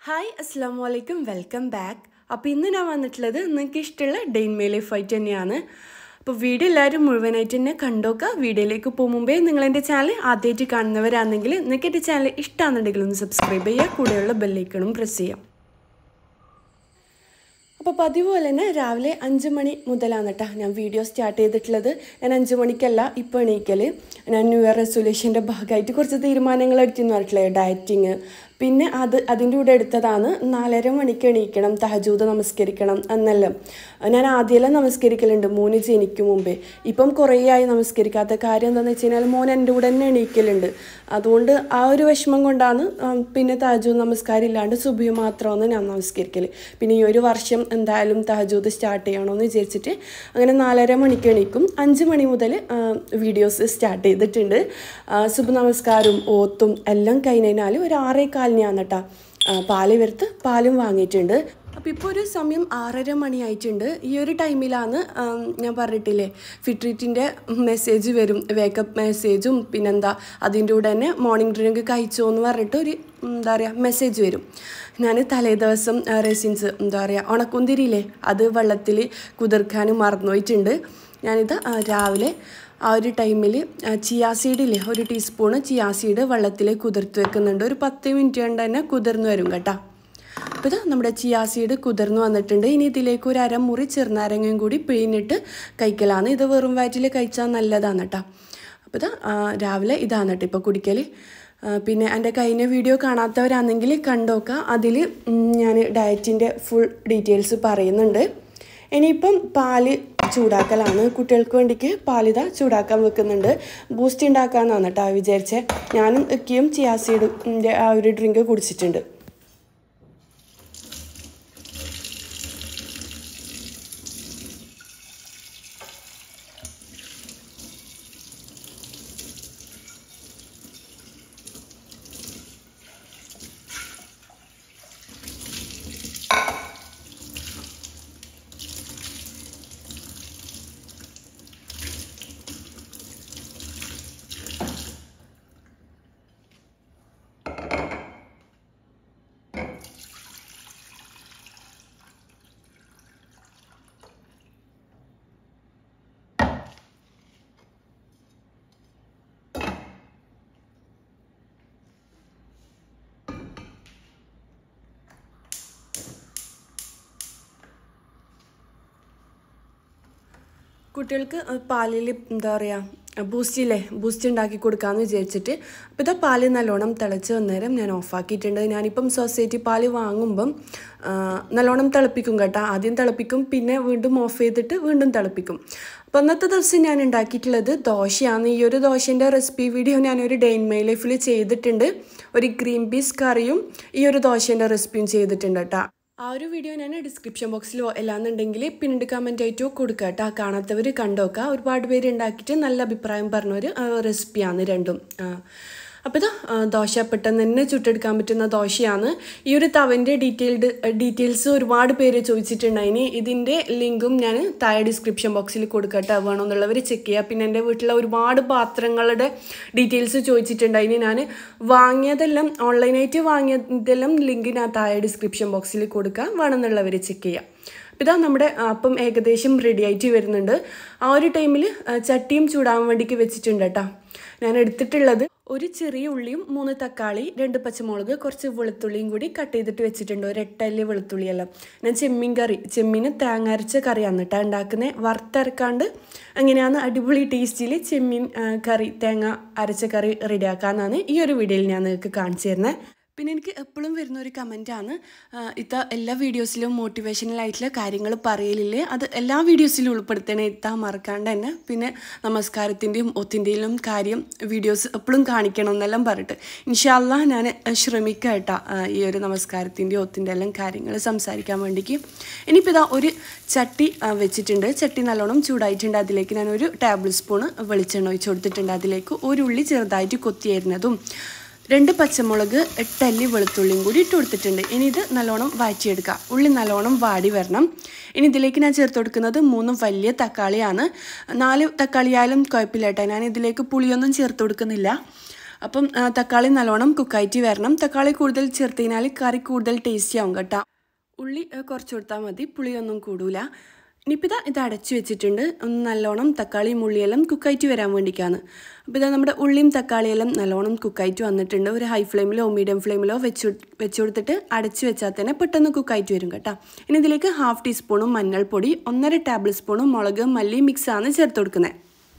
hi അസ്സാം വലൈക്കും welcome back അപ്പോൾ ഇന്ന് ഞാൻ വന്നിട്ടുള്ളത് നിങ്ങൾക്ക് ഇഷ്ടമുള്ള ഡെയിൻ മേ ലൈഫ് ആയിട്ട് തന്നെയാണ് അപ്പോൾ വീഡിയോ എല്ലാവരും മുഴുവനായിട്ട് തന്നെ കണ്ടോക്കുക വീഡിയോയിലേക്ക് പോകും മുമ്പേ നിങ്ങൾ എൻ്റെ ചാനൽ ആദ്യമായിട്ട് കാണുന്നവരാണെങ്കിൽ നിങ്ങൾക്ക് എൻ്റെ ചാനൽ ഇഷ്ടമാണെന്നുണ്ടെങ്കിൽ ഒന്ന് സബ്സ്ക്രൈബ് ചെയ്യുക കൂടെയുള്ള ബെല്ലൈക്കണും പ്രസ് ചെയ്യാം അപ്പോൾ പതിവ് പോലെ തന്നെ രാവിലെ അഞ്ച് മണി മുതലാണ് കേട്ടോ ഞാൻ വീഡിയോ സ്റ്റാർട്ട് ചെയ്തിട്ടുള്ളത് ഞാൻ അഞ്ച് മണിക്കല്ല ഇപ്പോൾ എണീക്കൽ ഞാൻ ന്യൂ ഇയർ റെസൊല്യൂഷൻ്റെ ഭാഗമായിട്ട് കുറച്ച് തീരുമാനങ്ങൾ എടുത്തിരുന്നു പറഞ്ഞിട്ടില്ലേ ഡയറ്റിങ് പിന്നെ അത് അതിൻ്റെ കൂടെ എടുത്തതാണ് നാലര മണിക്ക് എണീക്കണം തഹജൂദ് നമസ്കരിക്കണം എന്നെല്ലാം ഞാൻ ആദ്യമെല്ലാം നമസ്കരിക്കലുണ്ട് മോന് ജനിക്കും മുമ്പേ ഇപ്പം കുറേ ആയി നമസ്കരിക്കാത്ത കാര്യം എന്താണെന്ന് വെച്ച് കഴിഞ്ഞാൽ മോൻ എൻ്റെ കൂടെ തന്നെ എണീക്കലുണ്ട് അതുകൊണ്ട് ആ ഒരു വിഷമം കൊണ്ടാണ് പിന്നെ തഹജൂദ് നമസ്കാരം ഇല്ലാണ്ട് സുബി മാത്രമാണ് ഞാൻ നമസ്കരിക്കൽ പിന്നെ ഈ ഒരു വർഷം എന്തായാലും തഹജൂദ് സ്റ്റാർട്ട് ചെയ്യണമെന്ന് വിചാരിച്ചിട്ട് അങ്ങനെ നാലര മണിക്ക് എണീക്കും അഞ്ച് മണി മുതൽ വീഡിയോസ് സ്റ്റാർട്ട് ചെയ്തിട്ടുണ്ട് സുബ് നമസ്കാരവും ഓത്തും എല്ലാം കഴിഞ്ഞാൽ ഒരു ആറേ കാലിനാണ് കേട്ടോ പാല് വരുത്ത് പാലും വാങ്ങിയിട്ടുണ്ട് അപ്പോൾ ഇപ്പോൾ ഒരു സമയം ആറര മണിയായിട്ടുണ്ട് ഈ ഒരു ടൈമിലാണ് ഞാൻ പറഞ്ഞിട്ടില്ലേ ഫിട്രീറ്റിൻ്റെ മെസ്സേജ് വരും വേക്കപ്പ് മെസ്സേജും പിന്നെന്താ അതിൻ്റെ കൂടെ തന്നെ മോർണിംഗ് ഡ്രിങ്ക് കഴിച്ചോ എന്ന് പറഞ്ഞിട്ട് ഒരു എന്താ പറയുക മെസ്സേജ് വരും ഞാൻ തലേ ദിവസം റെസിൻസ് എന്താ പറയുക ഉണക്കുന്തിരിയില്ലേ അത് വെള്ളത്തിൽ കുതിർക്കാൻ മറന്നുപോയിട്ടുണ്ട് ഞാനിത് രാവിലെ ആ ഒരു ടൈമിൽ ചിയാ സീഡില്ലേ ഒരു ടീസ്പൂണ് ചിയാ സീഡ് വെള്ളത്തിൽ കുതിർത്ത് വെക്കുന്നുണ്ട് ഒരു പത്ത് മിനിറ്റ് കൊണ്ട് തന്നെ കുതിർന്ന് വരും കേട്ടോ അപ്പോൾ ഇത് നമ്മുടെ ചിയാ സീഡ് കുതിർന്ന് വന്നിട്ടുണ്ട് ഇനി ഇതിലേക്ക് ഒരു അരമുറി ചെറുനാരങ്ങയും കൂടി പിഴിഞ്ഞിട്ട് കഴിക്കലാണ് ഇത് വെറും വയറ്റിൽ കഴിച്ചാൽ നല്ലതാണ് കേട്ടോ അപ്പോൾ ഇത് രാവിലെ ഇതാണ് കേട്ടോ ഇപ്പോൾ കുടിക്കൽ പിന്നെ എൻ്റെ കഴിഞ്ഞ വീഡിയോ കാണാത്തവരാണെങ്കിൽ കണ്ടോക്കുക അതിൽ ഞാൻ ഡയറ്റിൻ്റെ ഫുൾ ഡീറ്റെയിൽസ് പറയുന്നുണ്ട് ഇനിയിപ്പം പാല് ചൂടാക്കലാണ് കുട്ടികൾക്ക് വേണ്ടിക്ക് പാലിത ചൂടാക്കാൻ വെക്കുന്നുണ്ട് ബൂസ്റ്റ് ഉണ്ടാക്കാമെന്നാണ് കേട്ടോ വിചാരിച്ചത് ഞാനും ഒക്കെയും ചിയാസീഡിൻ്റെ ആ ഒരു ഡ്രിങ്ക് കുടിച്ചിട്ടുണ്ട് കുട്ടികൾക്ക് പാലിൽ എന്താ പറയുക ബൂസ്റ്റില്ലേ ബൂസ്റ്റ് ഉണ്ടാക്കി കൊടുക്കാമെന്ന് വിചാരിച്ചിട്ട് അപ്പോൾ ഇതാ പാല് നല്ലോണം തിളച്ച് വന്നേരം ഞാൻ ഓഫാക്കിയിട്ടുണ്ട് ഞാനിപ്പം സൊസൈറ്റി പാല് വാങ്ങുമ്പം നല്ലോണം തിളപ്പിക്കും കേട്ടോ ആദ്യം തിളപ്പിക്കും പിന്നെ വീണ്ടും ഓഫ് ചെയ്തിട്ട് വീണ്ടും തിളപ്പിക്കും അപ്പോൾ അന്നത്തെ ദിവസം ഞാൻ ഉണ്ടാക്കിയിട്ടുള്ളത് ദോശയാണ് ഈ ഒരു ദോശേൻ്റെ റെസിപ്പി വീഡിയോ ഞാനൊരു ഡെയിൻ മൈ ലൈഫിൽ ചെയ്തിട്ടുണ്ട് ഒരു ഗ്രീൻ പീസ് കറിയും ഈ ഒരു ദോശേൻ്റെ റെസിപ്പിയും ചെയ്തിട്ടുണ്ട് കേട്ടോ ആ ഒരു വീഡിയോ ഞാൻ ഡിസ്ക്രിപ്ഷൻ ബോക്സിലോ എല്ലാന്നുണ്ടെങ്കിൽ പിന്നീട് കമൻ്റ് ആയിട്ടോ കൊടുക്കുക കേട്ടോ കാണാത്തവർ കണ്ടോക്കുക ഒരുപാട് പേര് ഉണ്ടാക്കിയിട്ട് നല്ല അഭിപ്രായം പറഞ്ഞൊരു റെസിപ്പിയാണ് രണ്ടും അപ്പോൾ ഇത് ദോശ പെട്ടെന്ന് തന്നെ ചുട്ടെടുക്കാൻ പറ്റുന്ന ദോശയാണ് ഈ ഒരു തവൻ്റെ ഡീറ്റെയിൽഡ് ഡീറ്റെയിൽസ് ഒരുപാട് പേര് ചോദിച്ചിട്ടുണ്ടായിനി ഇതിൻ്റെ ലിങ്കും ഞാൻ താഴെ ഡിസ്ക്രിപ്ഷൻ ബോക്സിൽ കൊടുക്കട്ടെ വേണമെന്നുള്ളവർ ചെക്ക് ചെയ്യുക പിന്നെ എൻ്റെ വീട്ടിലെ ഒരുപാട് പാത്രങ്ങളുടെ ഡീറ്റെയിൽസ് ചോദിച്ചിട്ടുണ്ടായിനി ഞാൻ വാങ്ങിയതെല്ലാം ഓൺലൈനായിട്ട് വാങ്ങിയതെല്ലാം ലിങ്ക് ഞാൻ താഴെ ഡിസ്ക്രിപ്ഷൻ ബോക്സിൽ കൊടുക്കുക വേണമെന്നുള്ളവർ ചെക്ക് ചെയ്യുക ഇതാ നമ്മുടെ അപ്പം ഏകദേശം റെഡി ആയിട്ട് വരുന്നുണ്ട് ആ ഒരു ടൈമിൽ ചട്ടിയും ചൂടാൻ വേണ്ടിക്ക് വെച്ചിട്ടുണ്ട് കേട്ടോ ഞാൻ എടുത്തിട്ടുള്ളത് ഒരു ചെറിയ ഉള്ളിയും മൂന്ന് തക്കാളി രണ്ട് പച്ചമുളക് കുറച്ച് വെളുത്തുള്ളിയും കൂടി കട്ട് ചെയ്തിട്ട് വെച്ചിട്ടുണ്ട് ഒരു എട്ടല്ലി വെളുത്തുള്ളിയെല്ലാം ഞാൻ ചെമ്മീൻ കറി ചെമ്മീന് തേങ്ങ അരച്ച കറിയാണ് കേട്ടോ ഉണ്ടാക്കുന്നത് വറുത്തരക്കാണ്ട് അങ്ങനെയാണ് അടിപൊളി ടേസ്റ്റിൽ ചെമ്മീൻ കറി തേങ്ങ അരച്ച കറി റെഡിയാക്കാമെന്നാണ് ഈ ഒരു വീഡിയോയിൽ ഞാൻ നിങ്ങൾക്ക് കാണിച്ചു തരുന്നത് പിന്നെ എനിക്ക് എപ്പോഴും വരുന്ന ഒരു കമൻറ്റാണ് ഇത്ത എല്ലാ വീഡിയോസിലും മോട്ടിവേഷണലായിട്ടുള്ള കാര്യങ്ങൾ പറയലില്ലേ അത് എല്ലാ വീഡിയോസിലും ഉൾപ്പെടുത്തണേ ഇത്ത മറക്കാണ്ട് തന്നെ പിന്നെ നമസ്കാരത്തിൻ്റെയും ഒത്തിൻ്റെയും കാര്യം വീഡിയോസ് എപ്പോഴും കാണിക്കണം എന്നെല്ലാം പറഞ്ഞിട്ട് ഇൻഷാല്ല ഞാൻ ശ്രമിക്കാം കേട്ടോ ഈ ഒരു നമസ്കാരത്തിൻ്റെയും ഒത്തിൻ്റെ എല്ലാം കാര്യങ്ങൾ സംസാരിക്കാൻ വേണ്ടിക്ക് ഇനിയിപ്പോൾ ഇതാ ഒരു ചട്ടി വെച്ചിട്ടുണ്ട് ചട്ടി നല്ലോണം ചൂടായിട്ടുണ്ട് അതിലേക്ക് ഞാൻ ഒരു ടേബിൾ സ്പൂണ് വെളിച്ചെണ്ണ ഒഴിച്ച് കൊടുത്തിട്ടുണ്ട് അതിലേക്ക് ഒരു ഉള്ളി ചെറുതായിട്ട് കൊത്തിയായിരുന്നതും രണ്ട് പച്ചമുളക് എട്ടല്ലി വെളുത്തുള്ളിയും കൂടി ഇട്ട് കൊടുത്തിട്ടുണ്ട് ഇനി ഇത് നല്ലോണം വാറ്റിയെടുക്കുക ഉള്ളി നല്ലോണം വാടി വരണം ഇനി ഇതിലേക്ക് ഞാൻ ചേർത്ത് കൊടുക്കുന്നത് മൂന്ന് വലിയ തക്കാളിയാണ് നാല് തക്കാളിയായാലും കുഴപ്പമില്ല കേട്ടോ ഞാൻ ഇതിലേക്ക് പുളിയൊന്നും ചേർത്ത് കൊടുക്കുന്നില്ല അപ്പം ആ, തക്കാളി നല്ലോണം കുക്കായിട്ട് വരണം തക്കാളി കൂടുതൽ ചേർത്ത് കഴിഞ്ഞാൽ കറി കൂടുതൽ ടേസ്റ്റി ആവും കേട്ടോ ഉള്ളി ആ, കുറച്ച് കൊടുത്താൽ മതി പുളിയൊന്നും കൂടൂല ഇനിയിപ്പോൾ ഇതാ ഇത് അടച്ചു വെച്ചിട്ടുണ്ട് ഒന്ന് നല്ലോണം തക്കാളിയും ഉള്ളിയെല്ലാം കുക്കായിട്ട് വരാൻ വേണ്ടിയിട്ടാണ് അപ്പോൾ ഇതാ നമ്മുടെ ഉള്ളിയും തക്കാളിയെല്ലാം നല്ലോണം കുക്കായിട്ട് വന്നിട്ടുണ്ട് ഒരു ഹൈ ഫ്ലെയിമിലോ മീഡിയം ഫ്ലെയിമിലോ വെച്ച് വെച്ച് കൊടുത്തിട്ട് അടച്ചു വെച്ചാൽ തന്നെ പെട്ടെന്ന് കുക്കായിട്ട് വരും കേട്ടോ ഇനി ഇതിലേക്ക് ഹാഫ് ടീസ്പൂണും മഞ്ഞൾപ്പൊടി ഒന്നര ടേബിൾ സ്പൂണും മുളക് മല്ലി മിക്സാണ് ചേർത്ത് കൊടുക്കുന്നത്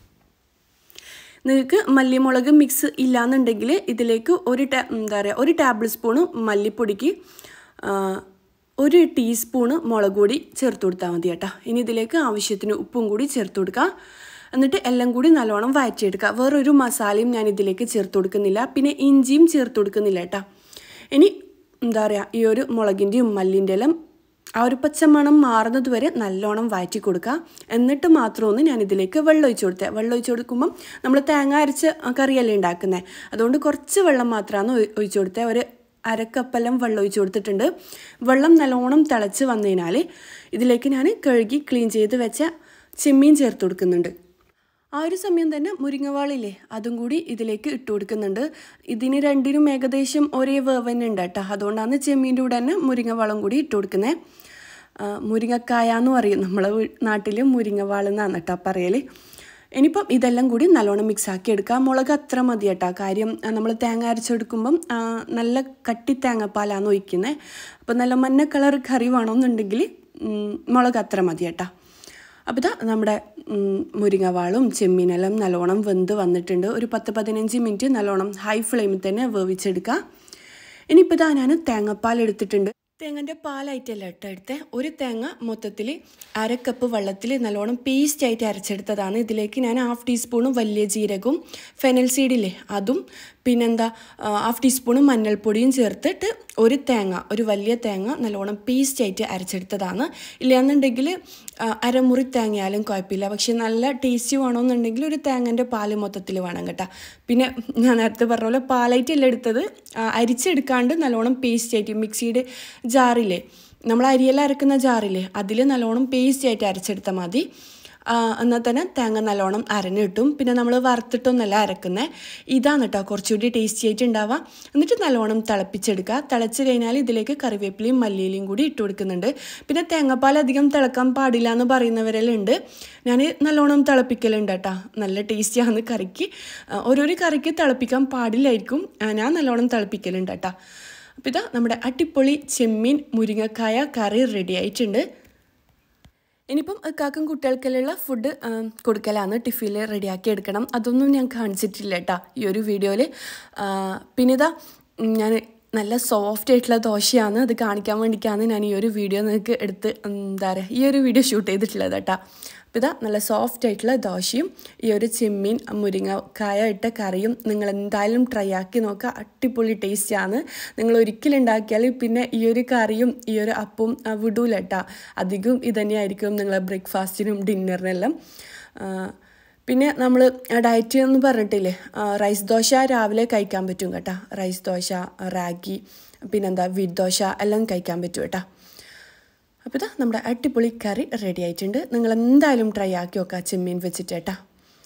നിങ്ങൾക്ക് മല്ലിമുളക് മിക്സ് ഇല്ലാന്നുണ്ടെങ്കിൽ ഇതിലേക്ക് ഒരു ടേ എന്താ പറയുക ഒരു ടേബിൾ സ്പൂണ് മല്ലിപ്പൊടിക്ക് ആ, ഒരു ടീസ്പൂണ് മുളക് പൊടി ചേർത്ത് കൊടുത്താൽ മതി കേട്ടോ ഇനി ഇതിലേക്ക് ആവശ്യത്തിന് ഉപ്പും കൂടി ചേർത്ത് കൊടുക്കുക എന്നിട്ട് എല്ലാം കൂടി നല്ലോണം വഴറ്റിയെടുക്കുക വേറൊരു മസാലയും ഞാൻ ഇതിലേക്ക് ചേർത്ത് കൊടുക്കുന്നില്ല പിന്നെ ഇഞ്ചിയും ചേർത്ത് കൊടുക്കുന്നില്ല കേട്ടോ ഇനി എന്താ പറയുക ഈ ഒരു മുളകിൻ്റെയും മല്ലിൻ്റെ എല്ലാം ആ ഒരു പച്ചമണം മാറുന്നത് വരെ നല്ലോണം വഴറ്റി കൊടുക്കുക എന്നിട്ട് മാത്രമൊന്ന് ഞാൻ ഇതിലേക്ക് വെള്ളം ഒഴിച്ച് കൊടുത്തത് വെള്ളം ഒഴിച്ച് കൊടുക്കുമ്പം നമ്മൾ തേങ്ങ അരച്ച് കറിയല്ലേ ഉണ്ടാക്കുന്നത് അതുകൊണ്ട് കുറച്ച് വെള്ളം മാത്രമാണ് ഒഴി- ഒഴിച്ച് കൊടുത്തത് ഒരു അരക്കപ്പെല്ലാം വെള്ളം ഒഴിച്ച് കൊടുത്തിട്ടുണ്ട് വെള്ളം നല്ലോണം തിളച്ച് വന്നു കഴിഞ്ഞാൽ ഇതിലേക്ക് ഞാൻ കഴുകി ക്ലീൻ ചെയ്ത് വെച്ച ചെമ്മീൻ ചേർത്ത് കൊടുക്കുന്നുണ്ട് ആ ഒരു സമയം തന്നെ മുരിങ്ങവാളില്ലേ അതും കൂടി ഇതിലേക്ക് ഇട്ട് കൊടുക്കുന്നുണ്ട് ഇതിന് രണ്ടിനും ഏകദേശം ഒരേ വേവ് തന്നെ ഉണ്ട് കേട്ടോ അതുകൊണ്ടാണ് ചെമ്മീൻ്റെ കൂടെ തന്നെ മുരിങ്ങവാളം കൂടി ഇട്ട് കൊടുക്കുന്നത് മുരിങ്ങക്കായ എന്ന് പറയും നമ്മളെ നാട്ടിൽ മുരിങ്ങവാൾ എന്നാണ് കേട്ടോ പറയൽ ഇനിയിപ്പം ഇതെല്ലാം കൂടി നല്ലോണം മിക്സ് ആക്കി എടുക്കുക മുളക് അത്ര മതി കേട്ടോ കാര്യം നമ്മൾ തേങ്ങ അരച്ചെടുക്കുമ്പം ആ, നല്ല കട്ടി തേങ്ങാപ്പാലാണ് ഒഴിക്കുന്നത് അപ്പം നല്ല മഞ്ഞ കളർ കറി വേണമെന്നുണ്ടെങ്കിൽ ഉം, മുളക് അത്ര മതി കേട്ടോ അപ്പോൾ ഇതാ നമ്മുടെ ഉം, മുരിങ്ങവാളും ചെമ്മീനെല്ലാം നല്ലോണം വെന്ത് വന്നിട്ടുണ്ട് ഒരു പത്ത് പതിനഞ്ച് മിനിറ്റ് നല്ലോണം ഹൈ ഫ്ലെയിമിൽ തന്നെ വേവിച്ചെടുക്കുക ഇനിയിപ്പോൾ ഇതാ ഞാൻ തേങ്ങാപ്പാൽ എടുത്തിട്ടുണ്ട് തേങ്ങൻ്റെ പാലായിട്ടല്ല കേട്ടോ എടുത്തത് ഒരു തേങ്ങ മൊത്തത്തിൽ അര കപ്പ് വെള്ളത്തിൽ നല്ലോണം പേസ്റ്റ് ആയിട്ട് അരച്ചെടുത്തതാണ് ഇതിലേക്ക് ഞാൻ ഹാഫ് ടീസ്പൂണ് വലിയ ജീരകവും ഫെനൽ സീഡില്ലേ അതും പിന്നെന്താ ആ, ഹാഫ് ടീസ്പൂണ് മഞ്ഞൾപ്പൊടിയും ചേർത്തിട്ട് ഒരു തേങ്ങ ഒരു വലിയ തേങ്ങ നല്ലോണം പേസ്റ്റ് ആയിട്ട് അരച്ചെടുത്തതാണ് ഇല്ലയെന്നുണ്ടെങ്കിൽ ആ, അരമുറി തേങ്ങയാലും കുഴപ്പമില്ല പക്ഷെ നല്ല ടേസ്റ്റി വേണമെന്നുണ്ടെങ്കിൽ ഒരു തേങ്ങൻ്റെ പാല് മൊത്തത്തിൽ വേണം കേട്ടോ പിന്നെ ഞാൻ നേരത്തെ പറഞ്ഞ പോലെ പാലായിട്ടല്ല എടുത്തത് ആ, അരിച്ചെടുക്കാണ്ട് നല്ലോണം പേസ്റ്റ് ആയിട്ട് മിക്സിയുടെ ജാറില്ലേ നമ്മൾ അരിയെല്ലാം അരക്കുന്ന ജാറില്ലേ അതിൽ നല്ലോണം പേസ്റ്റ് ആയിട്ട് അരച്ചെടുത്താൽ മതി ആ, എന്നാൽ തന്നെ തേങ്ങ നല്ലോണം അരഞ്ഞ് കിട്ടും പിന്നെ നമ്മൾ വറുത്തിട്ടൊന്നല്ല അരക്കുന്നത് ഇതാണ് കേട്ടോ കുറച്ചുകൂടി ടേസ്റ്റി ആയിട്ട് ഉണ്ടാവുക എന്നിട്ട് നല്ലോണം തിളപ്പിച്ചെടുക്കുക തിളച്ച് കഴിഞ്ഞാൽ ഇതിലേക്ക് കറിവേപ്പിലയും മല്ലിയിലയും കൂടി ഇട്ട് കൊടുക്കുന്നുണ്ട് പിന്നെ തേങ്ങാപ്പാൽ അധികം തിളക്കാൻ പാടില്ല എന്ന് പറയുന്നവരെല്ലാം ഉണ്ട് ഞാൻ നല്ലോണം തിളപ്പിക്കലുണ്ട് കേട്ടോ നല്ല ടേസ്റ്റിയാണ് കറിക്ക് ആ, ഓരോരോ കറിക്ക് തിളപ്പിക്കാൻ പാടില്ലായിരിക്കും ആ, ഞാൻ നല്ലോണം തിളപ്പിക്കലുണ്ട് കേട്ടോ അപ്പോൾ ഇതാ നമ്മുടെ അട്ടിപ്പൊളി ചെമ്മീൻ മുരിങ്ങക്കായ കറി റെഡി ആയിട്ടുണ്ട് ഇനിയിപ്പം കാക്കും കുട്ടികൾക്കെല്ലാം ഫുഡ് കൊടുക്കലാണ് ടിഫിൽ റെഡിയാക്കി എടുക്കണം അതൊന്നും ഞാൻ കാണിച്ചിട്ടില്ല കേട്ടോ ഈ ഒരു വീഡിയോയിൽ പിന്നെ ഇതാ ഞാൻ നല്ല സോഫ്റ്റ് ആയിട്ടുള്ള ദോശയാണ് അത് കാണിക്കാൻ വേണ്ടിയിട്ടാണ് ഞാൻ ഈ ഒരു വീഡിയോ നിങ്ങൾക്ക് എടുത്ത് എന്താ പറയുക ഈ ഒരു വീഡിയോ ഷൂട്ട് ചെയ്തിട്ടുള്ളത് കേട്ടോ അപ്പോൾ ഇതാ നല്ല സോഫ്റ്റ് ആയിട്ടുള്ള ദോശയും ഈ ഒരു ചെമ്മീൻ മുരിങ്ങക്കായ ഇട്ട കറിയും നിങ്ങൾ എന്തായാലും ട്രൈ ആക്കി നോക്കുക അടിപൊളി ടേസ്റ്റാണ് നിങ്ങൾ ഒരിക്കലും ഉണ്ടാക്കിയാൽ പിന്നെ ഈ ഒരു കറിയും ഈ ഒരു അപ്പവും ആ, വിടൂല കേട്ടോ അധികം ഇതന്നെയായിരിക്കും നിങ്ങളെ ബ്രേക്ക്ഫാസ്റ്റിനും ഡിന്നറിനെല്ലാം ആ, പിന്നെ നമ്മൾ ഡയറ്റ് എന്ന് പറഞ്ഞിട്ടില്ലേ ആ, റൈസ് ദോശ രാവിലെ കഴിക്കാൻ പറ്റും കേട്ടോ റൈസ് ദോശ റാഗി പിന്നെന്താ വീറ്റ് ദോശ എല്ലാം കഴിക്കാൻ പറ്റും കേട്ടോ അപ്പോൾ ഇതാ നമ്മുടെ അടിപൊളി കറി റെഡി ആയിട്ടുണ്ട് നിങ്ങൾ എന്തായാലും ട്രൈ ആക്കി നോക്കുക ചെമ്മീൻ വെച്ചിട്ട് കേട്ടോ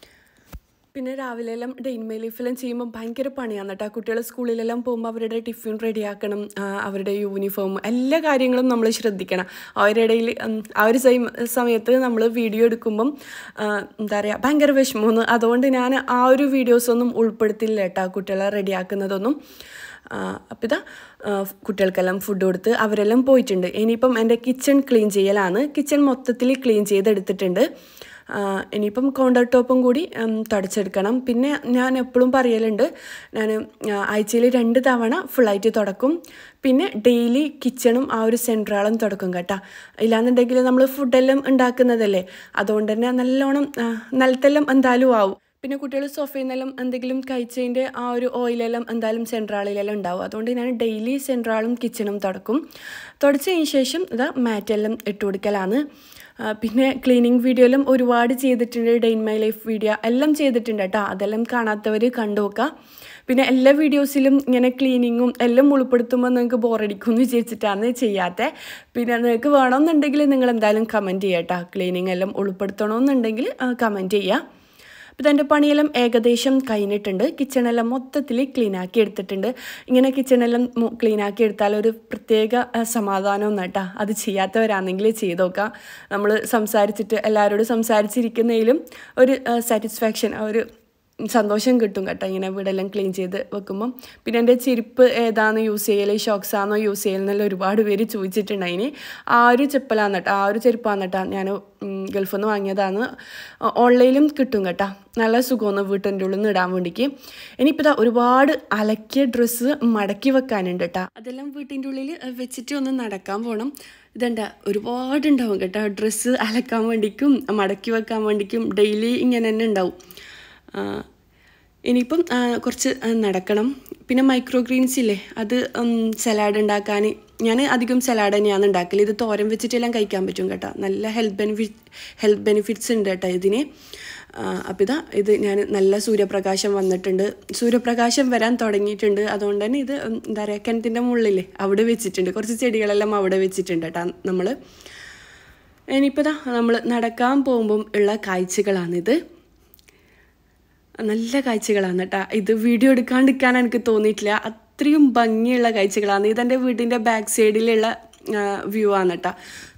പിന്നെ രാവിലെ എല്ലാം ഡെയിൻമേ ലീഫെല്ലാം ചെയ്യുമ്പോൾ ഭയങ്കര പണിയാണ് കേട്ടോ കുട്ടികൾ സ്കൂളിലെല്ലാം പോകുമ്പോൾ അവരുടെ ടിഫിൻ റെഡിയാക്കണം ആ, അവരുടെ യൂണിഫോം എല്ലാ കാര്യങ്ങളും നമ്മൾ ശ്രദ്ധിക്കണം അവരുടെ ഇടയിൽ ഉം, ആ ഒരു സെയിം സമയത്ത് നമ്മൾ വീഡിയോ എടുക്കുമ്പം ആ, എന്താ പറയുക ഭയങ്കര വിഷമമൊന്നും അതുകൊണ്ട് ഞാൻ ആ ഒരു വീഡിയോസൊന്നും ഉൾപ്പെടുത്തില്ല കേട്ടോ കുട്ടികളെ റെഡിയാക്കുന്നതൊന്നും അപ്പോൾ ഇതാ ആ, കുട്ടികൾക്കെല്ലാം ഫുഡ് കൊടുത്ത് അവരെല്ലാം പോയിട്ടുണ്ട് ഇനിയിപ്പം എൻ്റെ കിച്ചൺ ക്ലീൻ ചെയ്യലാണ് കിച്ചൺ മൊത്തത്തിൽ ക്ലീൻ ചെയ്തെടുത്തിട്ടുണ്ട് ആ, ഇനിയിപ്പം കൗണ്ടർ ടോപ്പും കൂടി ഉം, തുടച്ചെടുക്കണം പിന്നെ ഞാൻ എപ്പോഴും പറയലുണ്ട് ഞാൻ ആഴ്ചയിൽ രണ്ട് തവണ ഫുള്ളായിട്ട് തുടക്കും പിന്നെ ഡെയിലി കിച്ചണും ആ ഒരു സെൻട്രാളും തുടക്കും കേട്ടോ ഇല്ലാന്നുണ്ടെങ്കിൽ നമ്മൾ ഫുഡെല്ലാം ഉണ്ടാക്കുന്നതല്ലേ അതുകൊണ്ട് തന്നെ നല്ലോണം ആ, നിലത്തെല്ലാം എന്തായാലും ആവും പിന്നെ കുട്ടികൾ സോഫയിൽ നിന്നെല്ലാം എന്തെങ്കിലും കഴിച്ചതിൻ്റെ ആ ഒരു ഓയിലെല്ലാം എന്തായാലും സെൻട്രാളിലെല്ലാം ഉണ്ടാവും അതുകൊണ്ട് ഞാൻ ഡെയിലി സെൻട്രാളും കിച്ചണും തുടക്കും തുടച്ചതിന് ശേഷം ഇതാ മാറ്റെല്ലാം ഇട്ട് കൊടുക്കലാണ് ആ, പിന്നെ ക്ലീനിങ് വീഡിയോയിലും ഒരുപാട് ചെയ്തിട്ടുണ്ട് day in my life video എല്ലാം ചെയ്തിട്ടുണ്ട് കേട്ടോ അതെല്ലാം കാണാത്തവർ കണ്ടു നോക്കുക പിന്നെ എല്ലാ വീഡിയോസിലും ഇങ്ങനെ ക്ലീനിങ്ങും എല്ലാം ഉൾപ്പെടുത്തുമ്പോൾ നിങ്ങൾക്ക് ബോറടിക്കും എന്ന് വിചാരിച്ചിട്ടാണ് ചെയ്യാത്തത് പിന്നെ നിങ്ങൾക്ക് വേണമെന്നുണ്ടെങ്കിൽ നിങ്ങൾ എന്തായാലും കമൻറ്റ് ചെയ്യാം കേട്ടോ ക്ലീനിങ് എല്ലാം ഉൾപ്പെടുത്തണമെന്നുണ്ടെങ്കിൽ കമൻറ്റ് ചെയ്യുക അപ്പോൾ എൻ്റെ പണിയെല്ലാം ഏകദേശം കഴിഞ്ഞിട്ടുണ്ട് കിച്ചണെല്ലാം മൊത്തത്തിൽ ക്ലീൻ ആക്കി എടുത്തിട്ടുണ്ട് ഇങ്ങനെ കിച്ചണെല്ലാം ക്ലീൻ ആക്കി എടുത്താൽ ഒരു പ്രത്യേക ആ, സമാധാനം കേട്ടോ അത് ചെയ്യാത്തവരാണെങ്കിൽ ചെയ്ത് നോക്കാം നമ്മൾ സംസാരിച്ചിട്ട് എല്ലാവരോടും സംസാരിച്ചിരിക്കുന്നതിലും ഒരു സാറ്റിസ്ഫാക്ഷൻ ഒരു സന്തോഷം കിട്ടും കേട്ടോ ഇങ്ങനെ വീടെല്ലാം ക്ലീൻ ചെയ്ത് വെക്കുമ്പം പിന്നെ എൻ്റെ ചെരുപ്പ് ഏതാണെന്ന് യൂസ് ചെയ്യൽ ഷോക്സ് ആണോ യൂസ് ചെയ്യലെന്നെല്ലാം ഒരുപാട് പേര് ചോദിച്ചിട്ടുണ്ടായിന് ആ ഒരു ചെപ്പലാന്ന് കേട്ടോ ആ ഒരു ചെരുപ്പാന്ന് കേട്ടോ ഞാൻ ഗൾഫിൽ നിന്ന് വാങ്ങിയതാണ് ഓൺലൈനിലും കിട്ടും കേട്ടോ നല്ല സുഖമാണ് വീട്ടിൻ്റെ ഉള്ളിൽ നിന്ന് ഇടാൻ വേണ്ടിക്ക് ഇനിയിപ്പോൾ ഇതാ ഒരുപാട് അലക്കിയ ഡ്രസ്സ് മടക്കി വെക്കാനുണ്ട് കേട്ടോ അതെല്ലാം വീട്ടിൻ്റെ ഉള്ളിൽ വെച്ചിട്ട് ഒന്ന് നടക്കാൻ പോകണം ഇതെന്താ ഒരുപാടുണ്ടാവും കേട്ടോ ഡ്രസ്സ് അലക്കാൻ വേണ്ടിക്കും മടക്കി വെക്കാൻ വേണ്ടിക്കും ഡെയിലി ഇങ്ങനെ തന്നെ ഉണ്ടാവും ആ, ഇനിയിപ്പം ആ, കുറച്ച് ആ, നടക്കണം പിന്നെ മൈക്രോ ഗ്രീൻസ് ഇല്ലേ അത് സലാഡ് ഉണ്ടാക്കാൻ ഞാൻ അധികം സലാഡ് തന്നെയാണ് ഉണ്ടാക്കൽ ഇത് തോരൻ വെച്ചിട്ടെല്ലാം കഴിക്കാൻ പറ്റും കേട്ടോ നല്ല ഹെൽത്ത് ബെനിഫിറ്റ് ഹെൽത്ത് ബെനിഫിറ്റ്സ് ഉണ്ട് കേട്ടോ ഇതിന് അപ്പോൾ ഇതാ ഇത് ഞാൻ നല്ല സൂര്യപ്രകാശം വന്നിട്ടുണ്ട് സൂര്യപ്രകാശം വരാൻ തുടങ്ങിയിട്ടുണ്ട് അതുകൊണ്ട് തന്നെ ഇത് ഉം, എന്താ പറയുക കിണറ്റിൻ്റെ മുകളിൽ അവിടെ വെച്ചിട്ടുണ്ട് കുറച്ച് ചെടികളെല്ലാം അവിടെ വെച്ചിട്ടുണ്ട് കേട്ടോ നമ്മൾ ഇനിയിപ്പോൾ ഇതാ നമ്മൾ നടക്കാൻ പോകുമ്പം ഉള്ള കാഴ്ചകളാണിത് നല്ല കാഴ്ചകളാണ് കേട്ടോ ഇത് വീഡിയോ എടുക്കാണ്ടിരിക്കാൻ എനിക്ക് തോന്നിയിട്ടില്ല അത്രയും ഭംഗിയുള്ള കാഴ്ചകളാണ് ഇതെൻ്റെ വീടിൻ്റെ ബാക്ക് സൈഡിലുള്ള വ്യൂ ആണ് കേട്ടോ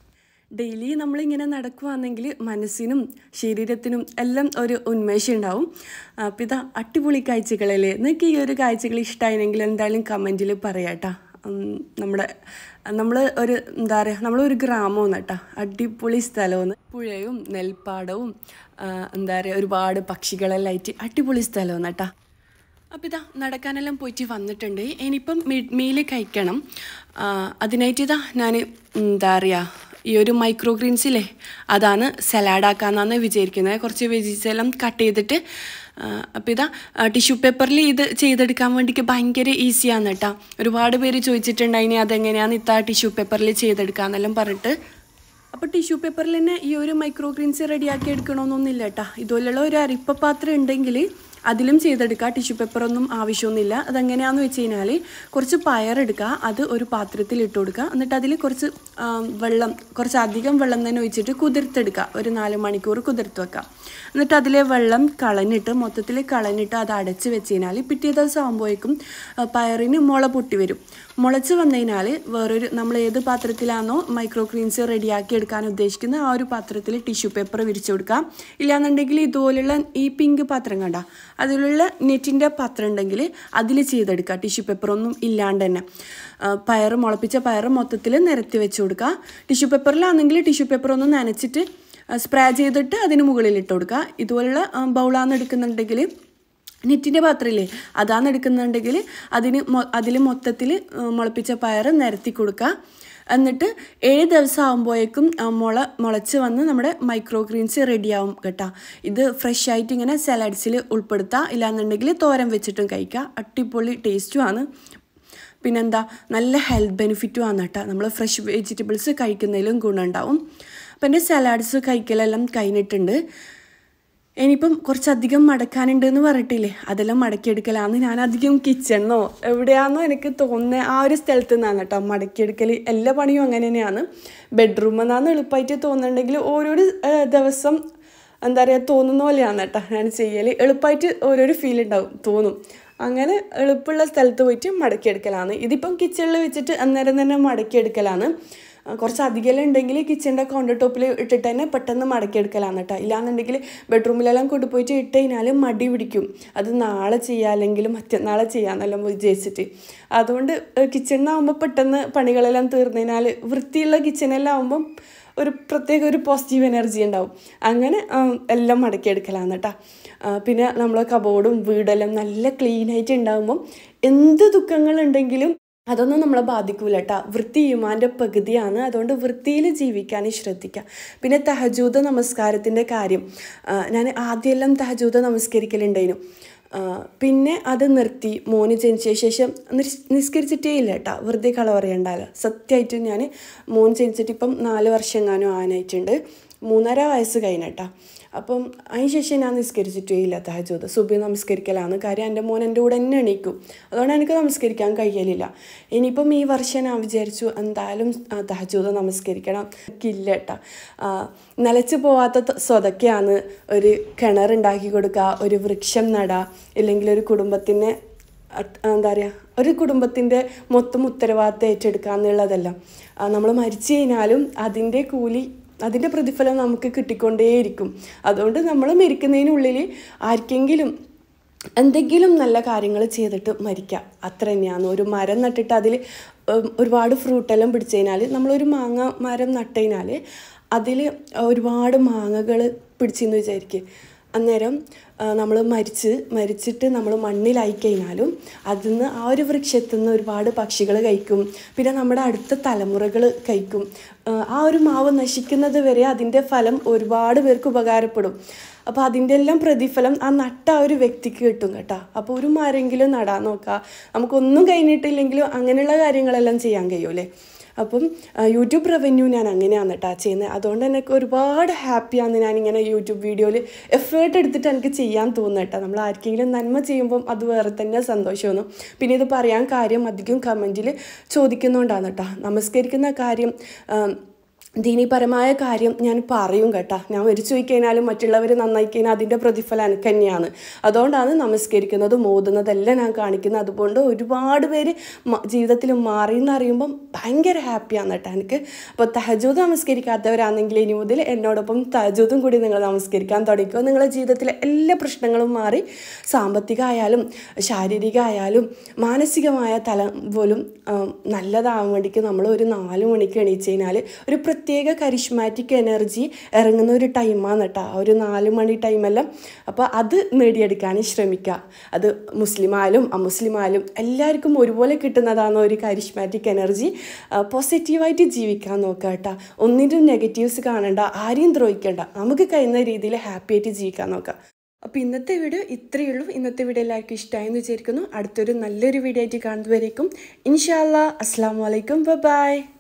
ഡെയിലി നമ്മളിങ്ങനെ നടക്കുവാണെങ്കിൽ മനസ്സിനും ശരീരത്തിനും എല്ലാം ഒരു ഉന്മേഷം ഉണ്ടാവും അപ്പം ഇതാ അടിപൊളി കാഴ്ചകളല്ലേ നിങ്ങൾക്ക് ഈ ഒരു കാഴ്ചകൾ ഇഷ്ടമായിരുന്നെങ്കിൽ എന്തായാലും കമൻറ്റിൽ പറയാം കേട്ടോ ഉം, നമ്മുടെ നമ്മൾ ഒരു എന്താ പറയുക നമ്മളൊരു ഗ്രാമമാണ് കേട്ടോ അടിപൊളി സ്ഥലമാണ് പുഴയും നെൽപ്പാടവും ആ, എന്താ പറയുക ഒരുപാട് പക്ഷികളെല്ലാം ആയിട്ട് അടിപൊളി സ്ഥലമാണ് കേട്ടോ അപ്പം ഇതാ നടക്കാനെല്ലാം പോയിട്ട് വന്നിട്ടുണ്ട് ഇനിയിപ്പം മീൽ കഴിക്കണം ആ, അതിനായിട്ട് ഇതാ ഞാൻ എന്താ പറയുക ഈ ഒരു മൈക്രോ ഗ്രീൻസില്ലേ അതാണ് സലാഡാക്കാന്നാണ് വിചാരിക്കുന്നത് കുറച്ച് വെജീസ് എല്ലാം കട്ട് ചെയ്തിട്ട് അപ്പോൾ ഇതാ ടിഷ്യൂ പേപ്പറിൽ ഇത് ചെയ്തെടുക്കാൻ വേണ്ടിക്ക് ഭയങ്കര ഈസിയാണ് കേട്ടോ ഒരുപാട് പേര് ചോദിച്ചിട്ടുണ്ടായിനി അതെങ്ങനെയാണ് ഇത്താ ടിഷ്യൂ പേപ്പറിൽ ചെയ്തെടുക്കാന്നെല്ലാം പറഞ്ഞിട്ട് അപ്പോൾ ടിഷ്യൂ പേപ്പറിൽ തന്നെ ഈ ഒരു മൈക്രോ ഗ്രീൻസ് റെഡിയാക്കി എടുക്കണമെന്നൊന്നുമില്ല കേട്ടോ ഇതുപോലുള്ള ഒരു അരിപ്പ പാത്രം ഉണ്ടെങ്കിൽ അതിലും ചെയ്തെടുക്കുക ടിഷ്യൂ പേപ്പറൊന്നും ആവശ്യമൊന്നുമില്ല അതെങ്ങനെയാണെന്ന് വെച്ച് കഴിഞ്ഞാൽ കുറച്ച് പയറെടുക്കുക അത് ഒരു പാത്രത്തിൽ ഇട്ട് കൊടുക്കുക എന്നിട്ട് അതിൽ കുറച്ച് ആ, വെള്ളം കുറച്ച് അധികം വെള്ളം തന്നെ ഒഴിച്ചിട്ട് കുതിർത്തെടുക്കുക ഒരു നാല് മണിക്കൂർ കുതിർത്ത് വെക്കുക എന്നിട്ട് അതിലെ വെള്ളം കളഞ്ഞിട്ട് മൊത്തത്തിൽ കളഞ്ഞിട്ട് അത് അടച്ച് വെച്ച് കഴിഞ്ഞാൽ പിറ്റേ ദിവസം ആകുമ്പോഴേക്കും ആ, പയറിന് മുള പൊട്ടി വരും മുളച്ച് വന്നു കഴിഞ്ഞാൽ വേറൊരു നമ്മൾ ഏത് പാത്രത്തിലാണോ മൈക്രോ ഗ്രീൻസ് റെഡിയാക്കി എടുക്കാൻ ഉദ്ദേശിക്കുന്നത് ആ ഒരു പാത്രത്തിൽ ടിഷ്യൂ പേപ്പർ വിരിച്ചു കൊടുക്കാം ഇല്ലാന്നുണ്ടെങ്കിൽ ഇതുപോലുള്ള ഈ പിങ്ക് പാത്രം കണ്ട അതിലുള്ള നെറ്റിൻ്റെ പാത്രം ഉണ്ടെങ്കിൽ അതിൽ ചെയ്തെടുക്കുക ടിഷ്യൂ പേപ്പർ ഒന്നും ഇല്ലാണ്ട് തന്നെ ആ, പയറ് മുളപ്പിച്ച പയറ് മൊത്തത്തിൽ നിരത്തി വെച്ച് കൊടുക്കുക ടിഷ്യൂ പേപ്പറിലാണെങ്കിൽ ടിഷ്യൂ പേപ്പർ ഒന്ന് നനച്ചിട്ട് സ്പ്രേ ചെയ്തിട്ട് അതിന് മുകളിൽ ഇട്ട് കൊടുക്കുക ഇതുപോലുള്ള ബൗളാന്ന് എടുക്കുന്നുണ്ടെങ്കിൽ നെറ്റിൻ്റെ പാത്രമില്ലേ അതാണ് എടുക്കുന്നുണ്ടെങ്കിൽ അതിന് അതിൽ മൊത്തത്തിൽ മുളപ്പിച്ച പയർ നിരത്തി കൊടുക്കുക എന്നിട്ട് ഏഴ് ദിവസം ആകുമ്പോഴേക്കും ആ മുള മുളച്ച് വന്ന് നമ്മുടെ മൈക്രോ ഗ്രീൻസ് റെഡിയാവും കേട്ടോ ഇത് ഫ്രഷ് ആയിട്ട് ഇങ്ങനെ സലാഡ്സിൽ ഉൾപ്പെടുത്തുക ഇല്ലാന്നുണ്ടെങ്കിൽ തോരൻ വെച്ചിട്ടും കഴിക്കുക അടിപൊളി ടേസ്റ്റുമാണ് പിന്നെന്താ നല്ല ഹെൽത്ത് ബെനിഫിറ്റും ആണ് കേട്ടോ നമ്മൾ ഫ്രഷ് വെജിറ്റബിൾസ് കഴിക്കുന്നതിലും ഗുണമുണ്ടാവും അപ്പം എൻ്റെ സലാഡ്സ് കഴിക്കലെല്ലാം കഴിഞ്ഞിട്ടുണ്ട് ഇനിയിപ്പം കുറച്ചധികം മടക്കാനുണ്ട് എന്ന് പറഞ്ഞിട്ടില്ലേ അതെല്ലാം മടക്കിയെടുക്കലാന്ന് ഞാൻ അധികം കിച്ചണോ എവിടെയാണെന്നോ എനിക്ക് തോന്നുന്നത് ആ ഒരു സ്ഥലത്ത് നിന്നാണ് കേട്ടോ മടക്കിയെടുക്കൽ എല്ലാ പണിയും അങ്ങനെ തന്നെയാണ് ബെഡ്റൂമിൽ നിന്നാണ് എളുപ്പമായിട്ട് തോന്നുന്നുണ്ടെങ്കിൽ ഓരോരോ ആ, ദിവസം എന്താ പറയുക തോന്നുന്ന പോലെയാണ് കേട്ടോ ഞാൻ ചെയ്യൽ എളുപ്പമായിട്ട് ഓരോരോ ഫീൽ ഉണ്ടാവും തോന്നും അങ്ങനെ എളുപ്പമുള്ള സ്ഥലത്ത് പോയിട്ട് മടക്കിയെടുക്കലാണ് ഇതിപ്പം കിച്ചണിൽ വെച്ചിട്ട് അന്നേരം തന്നെ മടക്കിയെടുക്കലാണ് ആ, കുറച്ച് അധികം ഉണ്ടെങ്കിൽ കിച്ചണിൻ്റെ കൗണ്ടർ ടോപ്പിൽ ഇട്ടിട്ട് തന്നെ പെട്ടെന്ന് മടക്കിയെടുക്കലാണ് കേട്ടോ ഇല്ലാന്നുണ്ടെങ്കിൽ ബെഡ്റൂമിലെല്ലാം കൊണ്ടുപോയിട്ട് ഇട്ട് കഴിഞ്ഞാൽ മടി പിടിക്കും അത് നാളെ ചെയ്യാം അല്ലെങ്കിൽ മറ്റന്നാളെ ചെയ്യാമെന്നെല്ലാം വിചാരിച്ചിട്ട് അതുകൊണ്ട് കിച്ചണിനാകുമ്പോൾ പെട്ടെന്ന് പണികളെല്ലാം തീർന്നതിനാൽ വൃത്തിയുള്ള കിച്ചണെല്ലാം ആകുമ്പം ഒരു പ്രത്യേക ഒരു പോസിറ്റീവ് എനർജി ഉണ്ടാവും അങ്ങനെ ആ, എല്ലാം മടക്കിയെടുക്കലാണ് കേട്ടോ ആ, പിന്നെ നമ്മളെ കബോർഡും വീടെല്ലാം നല്ല ക്ലീൻ ആയിട്ട് ഉണ്ടാകുമ്പം എന്ത് ദുഃഖങ്ങളുണ്ടെങ്കിലും അതൊന്നും നമ്മളെ ബാധിക്കൂല കേട്ടോ വൃത്തി ഈമാൻ്റെ പകുതിയാണ് അതുകൊണ്ട് വൃത്തിയിൽ ജീവിക്കാൻ ശ്രദ്ധിക്കുക പിന്നെ തഹജൂദ് നമസ്കാരത്തിൻ്റെ കാര്യം ഞാൻ ആദ്യമെല്ലാം തഹജൂദ് നമസ്കരിക്കലുണ്ടായിരുന്നു ആ, പിന്നെ അത് നിർത്തി മോന് ജനിച്ച ശേഷം നിസ്- നിസ്കരിച്ചിട്ടേ ഇല്ല കേട്ടോ വെറുതെ കള പറയണ്ടല്ലോ സത്യമായിട്ടും ഞാൻ മോൻ ജനിച്ചിട്ട് ഇപ്പം നാല് വർഷം എങ്ങാനും ആനായിട്ടുണ്ട് മൂന്നര വയസ്സ് കഴിഞ്ഞ കേട്ടോ അപ്പം അതിന് ശേഷം ഞാൻ നിസ്കരിച്ചിട്ടേ ഇല്ല തഹജൂദ് സുബി നമസ്കരിക്കലാണ് കാര്യം എൻ്റെ മോൻ എൻ്റെ കൂടെ തന്നെ എണീക്കും അതുകൊണ്ട് എനിക്ക് നമസ്കരിക്കാൻ കഴിയലില്ല ഇനിയിപ്പം ഈ വർഷം ഞാൻ വിചാരിച്ചു എന്തായാലും തഹജൂദ് നമസ്കരിക്കണം എനിക്കില്ല കേട്ടോ നിലച്ച് പോവാത്ത ത- സ്വതക്കെയാണ് ഒരു കിണറുണ്ടാക്കി കൊടുക്കുക ഒരു വൃക്ഷം നടുക ഇല്ലെങ്കിൽ ഒരു കുടുംബത്തിന് അത് എന്താ പറയുക ഒരു കുടുംബത്തിൻ്റെ മൊത്തം ഉത്തരവാദിത്തം ഏറ്റെടുക്കുക എന്നുള്ളതല്ല നമ്മൾ മരിച്ചു കഴിഞ്ഞാലും അതിൻ്റെ കൂലി അതിൻ്റെ പ്രതിഫലം നമുക്ക് കിട്ടിക്കൊണ്ടേയിരിക്കും അതുകൊണ്ട് നമ്മൾ മരിക്കുന്നതിനുള്ളിൽ ആർക്കെങ്കിലും എന്തെങ്കിലും നല്ല കാര്യങ്ങൾ ചെയ്തിട്ട് മരിക്കുക അത്ര തന്നെയാണ് ഒരു മരം നട്ടിട്ട് അതിൽ ഒരുപാട് ഫ്രൂട്ടെല്ലാം പിടിച്ചു കഴിഞ്ഞാൽ നമ്മളൊരു മാങ്ങ മരം നട്ട് കഴിഞ്ഞാൽ അതിൽ ഒരുപാട് മാങ്ങകൾ പിടിച്ചെന്ന് വിചാരിക്കുക അന്നേരം നമ്മൾ മരിച്ച് മരിച്ചിട്ട് നമ്മൾ മണ്ണിലായി കഴിഞ്ഞാലും അതിൽ നിന്ന് ആ ഒരു വൃക്ഷത്തിൽ നിന്ന് ഒരുപാട് പക്ഷികൾ കഴിക്കും പിന്നെ നമ്മുടെ അടുത്ത തലമുറകൾ കഴിക്കും ആ, ആ ഒരു മാവ് നശിക്കുന്നത് വരെ അതിൻ്റെ ഫലം ഒരുപാട് പേർക്ക് ഉപകാരപ്പെടും അപ്പോൾ അതിൻ്റെ എല്ലാം പ്രതിഫലം ആ നട്ട ആ ഒരു വ്യക്തിക്ക് കിട്ടും കേട്ടോ അപ്പോൾ ഒരു മരെങ്കിലും നടാൻ നോക്കുക നമുക്കൊന്നും കഴിഞ്ഞിട്ടില്ലെങ്കിലും അങ്ങനെയുള്ള കാര്യങ്ങളെല്ലാം ചെയ്യാൻ കഴിയുമല്ലേ അപ്പം ആ, യൂട്യൂബ് റവന്യൂ ഞാൻ അങ്ങനെയാണ് കേട്ടോ ചെയ്യുന്നത് അതുകൊണ്ട് എനിക്ക് ഒരുപാട് ഹാപ്പിയാണ് ഞാനിങ്ങനെ യൂട്യൂബ് വീഡിയോയിൽ എഫേർട്ട് എടുത്തിട്ട് എനിക്ക് ചെയ്യാൻ തോന്നുന്നു കേട്ടോ നമ്മൾ ആർക്കെങ്കിലും നന്മ ചെയ്യുമ്പം അത് വേറെ തന്നെ സന്തോഷമാണ് പിന്നെ ഇത് പറയാൻ കാര്യം അധികം കമൻറ്റിൽ ചോദിക്കുന്നുകൊണ്ടാണ് കേട്ടോ നമസ്കരിക്കുന്ന കാര്യം ആ, ദീനീപരമായ കാര്യം ഞാൻ പറയും കേട്ടോ ഞാൻ മരിച്ചു പോയി കഴിഞ്ഞാലും മറ്റുള്ളവർ നന്നായി കഴിഞ്ഞാൽ അതിൻ്റെ പ്രതിഫലം എനിക്ക് തന്നെയാണ് അതുകൊണ്ടാണ് നമസ്കരിക്കുന്നതും ഓതുന്നതെല്ലാം ഞാൻ കാണിക്കുന്നത് അതുകൊണ്ട് ഒരുപാട് പേര് മ- ജീവിതത്തിൽ മാറി എന്നറിയുമ്പം ഭയങ്കര ഹാപ്പിയാണ് കേട്ടോ എനിക്ക് അപ്പോൾ തഹജൂദ് നമസ്കരിക്കാത്തവരാണെങ്കിൽ ഇനി മുതൽ എന്നോടൊപ്പം തഹജൂദും കൂടി നിങ്ങൾ നമസ്കരിക്കാൻ തുടങ്ങിക്കോ നിങ്ങളുടെ ജീവിതത്തിലെ എല്ലാ പ്രശ്നങ്ങളും മാറി സാമ്പത്തികമായാലും ശാരീരികമായാലും മാനസികമായ തല പോലും ആ, നല്ലതാവാൻ വേണ്ടിക്ക് നമ്മൾ ഒരു നാല് മണിക്ക് എണീച്ച് കഴിഞ്ഞാൽ ഒരു പ്രത്യേക കരിഷ്മാറ്റിക് എനർജി ഇറങ്ങുന്ന ഒരു ടൈമാണ് കേട്ടോ ആ ഒരു നാല് മണി ടൈമെല്ലാം അപ്പോൾ അത് നേടിയെടുക്കാൻ ശ്രമിക്കുക അത് മുസ്ലിമായാലും അമുസ്ലിമായാലും എല്ലാവർക്കും ഒരുപോലെ കിട്ടുന്നതാണ് ഒരു കരിഷ്മാറ്റിക് എനർജി പോസിറ്റീവായിട്ട് ജീവിക്കാൻ നോക്കുക കേട്ടോ ഒന്നിനും നെഗറ്റീവ്സ് കാണണ്ട ആരെയും ദ്രോഹിക്കണ്ട നമുക്ക് കഴിയുന്ന രീതിയിൽ ഹാപ്പി ആയിട്ട് ജീവിക്കാൻ നോക്കാം അപ്പോൾ ഇന്നത്തെ വീഡിയോ ഇത്രയേ ഉള്ളൂ ഇന്നത്തെ വീഡിയോ എല്ലാവർക്കും ഇഷ്ടമായെന്ന് വിചാരിക്കുന്നു അടുത്തൊരു നല്ലൊരു വീഡിയോ ആയിട്ട് കാണുന്നതുവരേക്കും ഇൻഷാല്ലാ അസ്സാം വലൈക്കും ബൈ